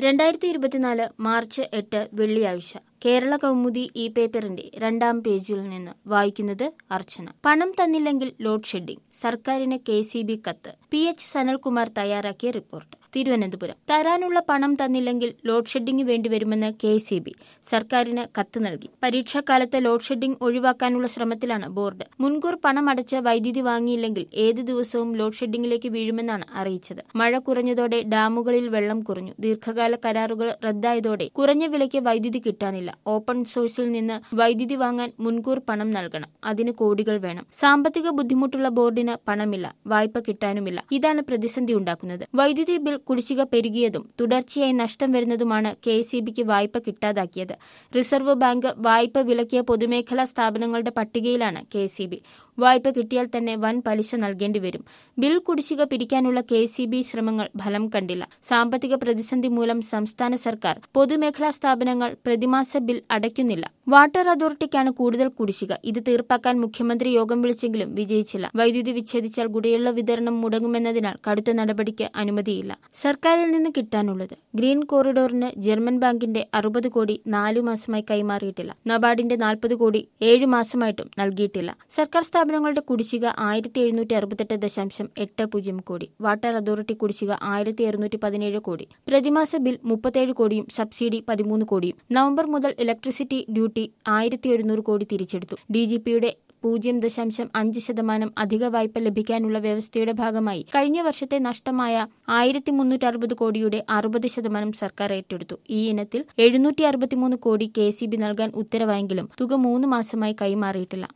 രണ്ടായിരത്തി ഇരുപത്തിനാല് മാർച്ച് എട്ട് വെള്ളിയാഴ്ച കേരള കൗമുദി ഈ പേപ്പറിന്റെ രണ്ടാം പേജിൽ നിന്ന് വായിക്കുന്നത് അർച്ചന പണം തന്നില്ലെങ്കിൽ ലോഡ് ഷെഡിംഗ് സർക്കാരിന് കെ സി ബി കത്ത് പി എച്ച് സനൽകുമാർ തയ്യാറാക്കിയ റിപ്പോർട്ട് തിരുവനന്തപുരം തരാനുള്ള പണം തന്നില്ലെങ്കിൽ ലോഡ് ഷെഡിംഗ് വേണ്ടിവരുമെന്ന് കെ സി ബി സർക്കാരിന് കത്ത് നൽകി പരീക്ഷാക്കാലത്ത് ലോഡ് ഷെഡിംഗ് ഒഴിവാക്കാനുള്ള ശ്രമത്തിലാണ് ബോർഡ് മുൻകൂർ പണം അടച്ച് വൈദ്യുതി വാങ്ങിയില്ലെങ്കിൽ ഏത് ദിവസവും ലോഡ് ഷെഡിംഗിലേക്ക് വീഴുമെന്നാണ് അറിയിച്ചത് മഴ കുറഞ്ഞതോടെ ഡാമുകളിൽ വെള്ളം കുറഞ്ഞു ദീർഘകാല കരാറുകൾ റദ്ദായതോടെ കുറഞ്ഞ വിലയ്ക്ക് വൈദ്യുതി കിട്ടാനില്ല ഓപ്പൺ സോഴ്സിൽ നിന്ന് വൈദ്യുതി വാങ്ങാൻ മുൻകൂർ പണം നൽകണം അതിന് കോടികൾ വേണം സാമ്പത്തിക ബുദ്ധിമുട്ടുള്ള ബോർഡിന് പണമില്ല വായ്പ കിട്ടാനുമില്ല ഇതാണ് പ്രതിസന്ധി ഉണ്ടാക്കുന്നത് വൈദ്യുതി ബിൽ കുടിശ്ശിക പെരുകിയതും തുടർച്ചയായി നഷ്ടം വരുന്നതുമാണ് കെ സി ബിക്ക് വായ്പ കിട്ടാതാക്കിയത് റിസർവ് ബാങ്ക് വായ്പ വിലക്കിയ പൊതുമേഖലാ സ്ഥാപനങ്ങളുടെ പട്ടികയിലാണ് കെ സി ബി വായ്പ കിട്ടിയാൽ തന്നെ വൻ പലിശ നൽകേണ്ടി വരും ബിൽ കുടിശ്ശിക പിരിക്കാനുള്ള കെ സി ബി ശ്രമങ്ങൾ ഫലം കണ്ടില്ല സാമ്പത്തിക പ്രതിസന്ധി മൂലം സംസ്ഥാന സർക്കാർ പൊതുമേഖലാ സ്ഥാപനങ്ങൾ പ്രതിമാസ ബിൽ അടയ്ക്കുന്നില്ല വാട്ടർ അതോറിറ്റിക്കാണ് കൂടുതൽ കുടിശ്ശിക ഇത് തീർപ്പാക്കാൻ മുഖ്യമന്ത്രി യോഗം വിളിച്ചെങ്കിലും വിജയിച്ചില്ല വൈദ്യുതി വിച്ഛേദിച്ചാൽ കുടിവെള്ള വിതരണം മുടങ്ങുമെന്നതിനാൽ കടുത്ത നടപടിക്ക് അനുമതിയില്ല സർക്കാരിൽ നിന്ന് കിട്ടാനുള്ളത് ഗ്രീൻ കോറിഡോറിന് ജർമ്മൻ ബാങ്കിന്റെ അറുപത് കോടി നാലു മാസമായി കൈമാറിയിട്ടില്ല നബാർഡിന്റെ നാൽപ്പത് കോടി ഏഴു മാസമായിട്ടും നൽകിയിട്ടില്ല സർക്കാർ സ്ഥാപനങ്ങളുടെ കുടിശ്ശിക ആയിരത്തി എഴുന്നൂറ്റി അറുപത്തെട്ട് ദശാംശം എട്ട് പൂജ്യം കോടി വാട്ടർ അതോറിറ്റി കുടിശ്ശിക ആയിരത്തി അറുന്നൂറ്റി പതിനേഴ് കോടി പ്രതിമാസ ബിൽ മുപ്പത്തേഴ് കോടിയും സബ്സിഡി പതിമൂന്ന് കോടിയും നവംബർ മുതൽ ഇലക്ട്രിസിറ്റി ഡ്യൂട്ടി ആയിരത്തി ഒരുന്നൂറ് കോടി തിരിച്ചെടുത്തു ഡി ജി പിയുടെ പൂജ്യം ദശാംശം അഞ്ച് ശതമാനം അധിക വായ്പ ലഭിക്കാനുള്ള വ്യവസ്ഥയുടെ ഭാഗമായി കഴിഞ്ഞ വർഷത്തെ നഷ്ടമായ ആയിരത്തി മുന്നൂറ്റി അറുപത് കോടിയുടെ അറുപത് ശതമാനം സർക്കാർ ഏറ്റെടുത്തു ഈ ഇനത്തിൽ എഴുന്നൂറ്റി അറുപത്തിമൂന്ന് കോടി കെ സി ബി നൽകാൻ ഉത്തരവായെങ്കിലും തുക മൂന്ന് മാസമായി കൈമാറിയിട്ടില്ല